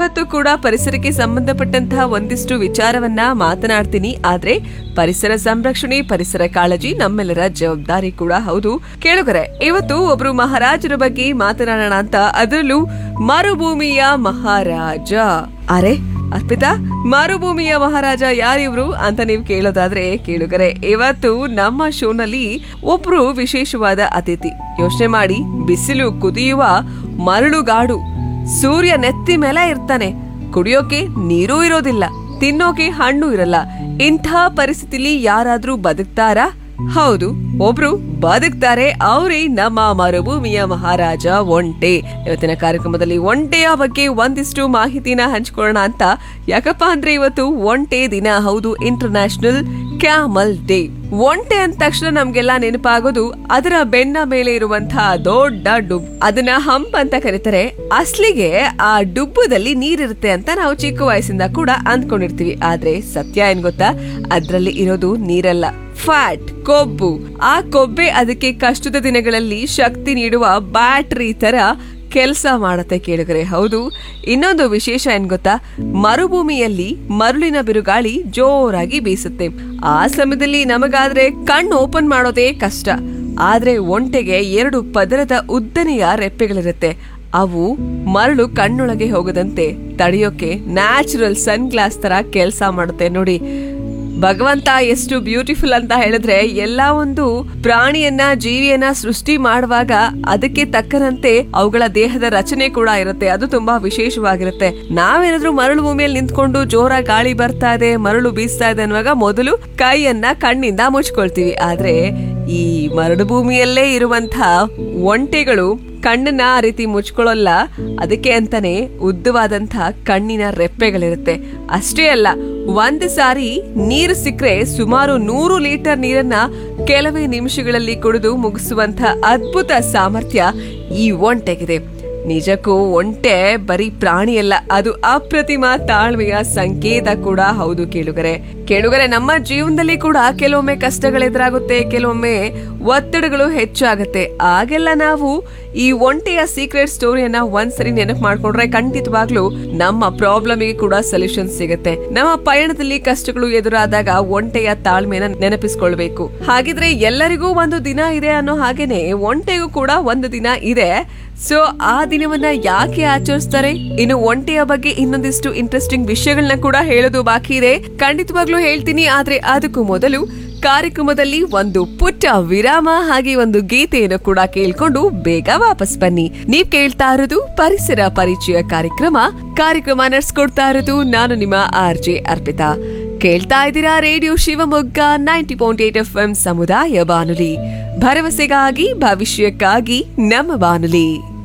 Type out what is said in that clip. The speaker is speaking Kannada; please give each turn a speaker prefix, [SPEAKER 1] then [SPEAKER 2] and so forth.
[SPEAKER 1] ಇವತ್ತು ಕೂಡ ಪರಿಸರಕ್ಕೆ ಸಂಬಂಧಪಟ್ಟಂತಹ ಒಂದಿಷ್ಟು ವಿಚಾರವನ್ನ ಮಾತನಾಡ್ತೀನಿ ಆದ್ರೆ ಪರಿಸರ ಸಂರಕ್ಷಣೆ ಪರಿಸರ ಕಾಳಜಿ ನಮ್ಮೆಲ್ಲರ ಜವಾಬ್ದಾರಿ ಕೂಡ ಹೌದು ಕೇಳುಗರೆ ಇವತ್ತು ಒಬ್ರು ಮಹಾರಾಜರ ಬಗ್ಗೆ ಮಾತನಾಡೋಣ ಅಂತ ಅದರಲ್ಲೂ ಮರುಭೂಮಿಯ ಮಹಾರಾಜ ಅರೆ ಅರ್ಪಿತಾ ಮರುಭೂಮಿಯ ಮಹಾರಾಜ ಯಾರಿವ್ರು ಅಂತ ನೀವು ಕೇಳೋದಾದ್ರೆ ಕೇಳುಗರೆ ಇವತ್ತು ನಮ್ಮ ಶೋನಲ್ಲಿ ಒಬ್ರು ವಿಶೇಷವಾದ ಅತಿಥಿ ಯೋಚನೆ ಮಾಡಿ ಬಿಸಿಲು ಕುದಿಯುವ ಮರಳುಗಾಡು ಸೂರ್ಯ ನೆತ್ತಿ ಮೇಲೆ ಇರ್ತಾನೆ ಕುಡಿಯೋಕೆ ನೀರೂ ಇರೋದಿಲ್ಲ ತಿನ್ನೋಕೆ ಹಣ್ಣು ಇರಲ್ಲ ಇಂಥ ಪರಿಸ್ಥಿತಿಲಿ ಯಾರಾದ್ರೂ ಬದುಕ್ತಾರಾ ಹೌದು ಒಬ್ರು ಬದುಕ್ತಾರೆ ಅವರೇ ನಮ್ಮ ಮರುಭೂಮಿಯ ಮಹಾರಾಜ ಒಂಟೆ ಇವತ್ತಿನ ಕಾರ್ಯಕ್ರಮದಲ್ಲಿ ಒಂಟೆಯ ಬಗ್ಗೆ ಒಂದಿಷ್ಟು ಮಾಹಿತಿನ ಹಂಚ್ಕೊಳ್ಳೋಣ ಅಂತ ಯಾಕಪ್ಪ ಅಂದ್ರೆ ಇವತ್ತು ಒಂಟೆ ದಿನ ಹೌದು ಇಂಟರ್ನ್ಯಾಷನಲ್ ಕ್ಯಾಮಲ್ ಡೇ ಒಂಟೆ ಅಂದ ತಕ್ಷಣ ನಮ್ಗೆಲ್ಲ ನೆನಪಾಗೋದು ಅದರ ಬೆನ್ನ ಮೇಲೆ ಇರುವಂತಹ ದೊಡ್ಡ ಡುಬ್ ಅದನ್ನ ಹಂಪ್ ಅಂತ ಕರೀತಾರೆ ಅಸ್ಲಿಗೆ ಆ ಡುಬ್ಬದಲ್ಲಿ ನೀರಿರುತ್ತೆ ಅಂತ ನಾವು ಚಿಕ್ಕ ವಯಸ್ಸಿಂದ ಕೂಡ ಅಂದ್ಕೊಂಡಿರ್ತೀವಿ ಆದ್ರೆ ಸತ್ಯ ಏನ್ ಗೊತ್ತಾ ಅದ್ರಲ್ಲಿ ಇರೋದು ನೀರಲ್ಲ ಫ್ಯಾಟ್ ಕೊಬ್ಬು ಆ ಕೊಬ್ಬೆ ಅದಕ್ಕೆ ಕಷ್ಟದ ದಿನಗಳಲ್ಲಿ ಶಕ್ತಿ ನೀಡುವ ಬ್ಯಾಟ್ರಿ ತರ ಕೆಲಸ ಮಾಡತ್ತೆ ಕೇಳಿದ್ರೆ ಹೌದು ಇನ್ನೊಂದು ವಿಶೇಷ ಏನ್ ಗೊತ್ತಾ ಮರುಭೂಮಿಯಲ್ಲಿ ಮರುಳಿನ ಬಿರುಗಾಳಿ ಜೋರಾಗಿ ಬೀಸುತ್ತೆ ಆ ಸಮಯದಲ್ಲಿ ನಮಗಾದ್ರೆ ಕಣ್ಣು ಓಪನ್ ಮಾಡೋದೇ ಕಷ್ಟ ಆದ್ರೆ ಒಂಟೆಗೆ ಎರಡು ಪದರದ ಉದ್ದನೆಯ ರೆಪ್ಪೆಗಳಿರುತ್ತೆ ಅವು ಮರಳು ಕಣ್ಣೊಳಗೆ ಹೋಗದಂತೆ ತಡೆಯೋಕೆ ನ್ಯಾಚುರಲ್ ಸನ್ ಗ್ಲಾಸ್ ತರ ಕೆಲಸ ಮಾಡುತ್ತೆ ನೋಡಿ ಭಗವಂತ ಎಷ್ಟು ಬ್ಯೂಟಿಫುಲ್ ಅಂತ ಹೇಳಿದ್ರೆ ಎಲ್ಲಾ ಒಂದು ಪ್ರಾಣಿಯನ್ನ ಜೀವಿಯನ್ನ ಸೃಷ್ಟಿ ಮಾಡುವಾಗ ಅದಕ್ಕೆ ತಕ್ಕನಂತೆ ಅವುಗಳ ದೇಹದ ರಚನೆ ಕೂಡ ಇರುತ್ತೆ ಅದು ತುಂಬಾ ವಿಶೇಷವಾಗಿರುತ್ತೆ ನಾವೇನಾದ್ರೂ ಮರಳು ಭೂಮಿಯಲ್ಲಿ ನಿಂತ್ಕೊಂಡು ಜೋರ ಗಾಳಿ ಬರ್ತಾ ಇದೆ ಮರಳು ಬೀಸ್ತಾ ಇದೆ ಅನ್ನುವಾಗ ಮೊದಲು ಕೈಯನ್ನ ಕಣ್ಣಿಂದ ಮುಚ್ಕೊಳ್ತೀವಿ ಆದ್ರೆ ಈ ಮರಳು ಭೂಮಿಯಲ್ಲೇ ಇರುವಂತಹ ಒಂಟೆಗಳು ಕಣ್ಣನ್ನ ಆ ರೀತಿ ಮುಚ್ಕೊಳ್ಳಲ್ಲ ಅದಕ್ಕೆ ಅಂತಾನೆ ಉದ್ದವಾದಂತಹ ಕಣ್ಣಿನ ರೆಪ್ಪೆಗಳಿರುತ್ತೆ ಅಷ್ಟೇ ಅಲ್ಲ ಒಂದ್ ಸಾರಿ ನೀರು ಸಿಕ್ಕರೆ ಸುಮಾರು ನೂರು ಲೀಟರ್ ನೀರನ್ನ ಕೆಲವೇ ನಿಮಿಷಗಳಲ್ಲಿ ಕುಡಿದು ಮುಗಿಸುವಂತ ಅದ್ಭುತ ಸಾಮರ್ಥ್ಯ ಈ ಒಂಟೆಗಿದೆ ನಿಜಕ್ಕೂ ಒಂಟೆ ಬರೀ ಪ್ರಾಣಿ ಅಲ್ಲ ಅದು ಅಪ್ರತಿಮ ತಾಳ್ಮೆಯ ಸಂಕೇತ ಕೂಡ ಹೌದು ಕೇಳುಗರೆ ಕೇಳುಗರೆ ನಮ್ಮ ಜೀವನದಲ್ಲಿ ಕೂಡ ಕೆಲವೊಮ್ಮೆ ಕಷ್ಟಗಳು ಎದುರಾಗುತ್ತೆ ಕೆಲವೊಮ್ಮೆ ಒತ್ತಡಗಳು ಹೆಚ್ಚಾಗುತ್ತೆ ಆಗೆಲ್ಲ ನಾವು ಈ ಒಂಟೆಯ ಸೀಕ್ರೆಟ್ ಸ್ಟೋರಿಯನ್ನ ಒಂದ್ಸರಿ ನೆನಪು ಮಾಡ್ಕೊಂಡ್ರೆ ಖಂಡಿತವಾಗ್ಲೂ ನಮ್ಮ ಪ್ರಾಬ್ಲಮ್ಗೆ ಕೂಡ ಸೊಲ್ಯೂಷನ್ ಸಿಗುತ್ತೆ ನಮ್ಮ ಪಯಣದಲ್ಲಿ ಕಷ್ಟಗಳು ಎದುರಾದಾಗ ಒಂಟೆಯ ತಾಳ್ಮೆನ ನೆನಪಿಸ್ಕೊಳ್ಬೇಕು ಹಾಗಿದ್ರೆ ಎಲ್ಲರಿಗೂ ಒಂದು ದಿನ ಇದೆ ಅನ್ನೋ ಹಾಗೇನೆ ಒಂಟೆಗೂ ಕೂಡ ಒಂದು ದಿನ ಇದೆ ಸೊ ಆ ದಿನವನ್ನ ಯಾಕೆ ಆಚರಿಸ್ತಾರೆ ಇನ್ನು ಒಂಟೆಯ ಬಗ್ಗೆ ಇನ್ನೊಂದಿಷ್ಟು ಇಂಟ್ರೆಸ್ಟಿಂಗ್ ವಿಷಯಗಳನ್ನ ಕೂಡ ಹೇಳೋದು ಬಾಕಿ ಇದೆ ಖಂಡಿತವಾಗ್ಲೂ ಹೇಳ್ತೀನಿ ಆದ್ರೆ ಅದಕ್ಕೂ ಮೊದಲು ಕಾರ್ಯಕ್ರಮದಲ್ಲಿ ಒಂದು ಪುಟ್ಟ ವಿರಾಮ ಹಾಗೆ ಒಂದು ಗೀತೆಯನ್ನು ಕೂಡ ಕೇಳ್ಕೊಂಡು ಬೇಗ ವಾಪಸ್ ಬನ್ನಿ ನೀವ್ ಕೇಳ್ತಾ ಇರೋದು ಪರಿಸರ ಪರಿಚಯ ಕಾರ್ಯಕ್ರಮ ಕಾರ್ಯಕ್ರಮ ನಡೆಸ್ಕೊಡ್ತಾ ಇರೋದು ನಾನು ನಿಮ್ಮ ಆರ್ ಜೆ ಅರ್ಪಿತಾ ಕೇಳ್ತಾ ಇದ್ದೀರಾ radio Shivamogga ninety point eight F M ಸಮುದಾಯ ಬಾನುಲಿ ಭರವಸೆಗಾಗಿ ಭವಿಷ್ಯಕ್ಕಾಗಿ ನಮ್ಮ ಬಾನುಲಿ